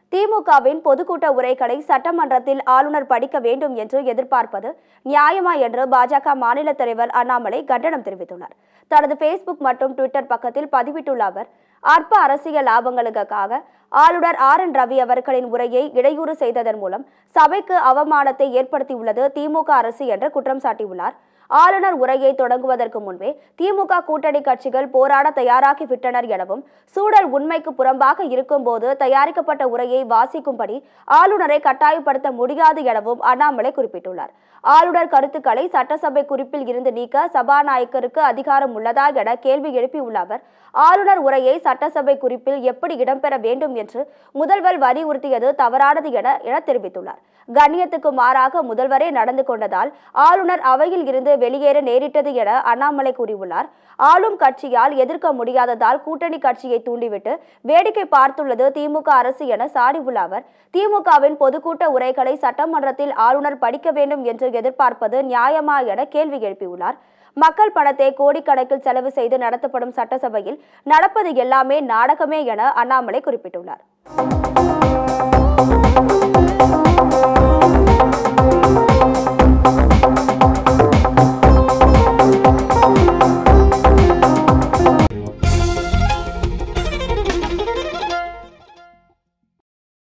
திமுகவின் பொதுக்கூட்ட உரைகளை சட்டமன்றத்தில் ஆளுநர் படிக்க வேண்டும் என்று எதிர்பார்ப்பது நியாயமா என்று பாஜக மாநில தலைவர் அண்ணாமலை கண்டனம் தெரிவித்துள்ளார் தனது ஃபேஸ்புக் மற்றும் ட்விட்டர் பக்கத்தில் பதிவிட்டுள்ள அவர் அற்ப அரசியல் லாபங்களுக்காக ஆளுநர் ஆர் என் ரவி அவர்களின் உரையை இடையூறு செய்ததன் மூலம் சபைக்கு அவமானத்தை ஏற்படுத்தியுள்ளது திமுக அரசு என்று குற்றம் சாட்டியுள்ளார் ஆளுநர் உரையை தொடங்குவதற்கு முன்பே திமுக கூட்டணி கட்சிகள் போராட தயாராகிவிட்டனர் எனவும் சூழல் உண்மைக்கு புறம்பாக இருக்கும்போது தயாரிக்கப்பட்ட உரையை வாசிக்கும்படி ஆளுநரை கட்டாயப்படுத்த முடியாது எனவும் அண்ணாமலை குறிப்பிட்டுள்ளார் ஆளுநர் கருத்துக்களை சட்டசபை குறிப்பில் இருந்து நீக்க சபாநாயகருக்கு அதிகாரம் உள்ளதா என கேள்வி எழுப்பியுள்ள அவர் ஆளுநர் உரையை சட்டசபை குறிப்பில் எப்படி இடம்பெற வேண்டும் என்று முதல்வர் வலியுறுத்தியது தவறானது என என தெரிவித்துள்ளார் கண்ணியத்துக்கு மாறாக முதல்வரே நடந்து கொண்டதால் ஆளுநர் அவையில் இருந்து வெளியேற நேரிட்டது என அண்ணாமலை கூறியுள்ளார் ஆளும் கட்சியால் எதிர்க்க முடியாததால் கூட்டணி கட்சியை தூண்டிவிட்டு வேடிக்கை பார்த்துள்ளது திமுக அரசு என சாடியுள்ள அவர் திமுகவின் பொதுக்கூட்ட உரைகளை சட்டமன்றத்தில் ஆளுநர் படிக்க வேண்டும் என்று எதிர்பார்ப்பது நியாயமா என கேள்வி எழுப்பியுள்ளார் மக்கள் பணத்தை கோடிக்கணக்கில் செலவு செய்து நடத்தப்படும் சட்டசபையில் நடப்பது எல்லாமே நாடகமே என அண்ணாமலை குறிப்பிட்டுள்ளார்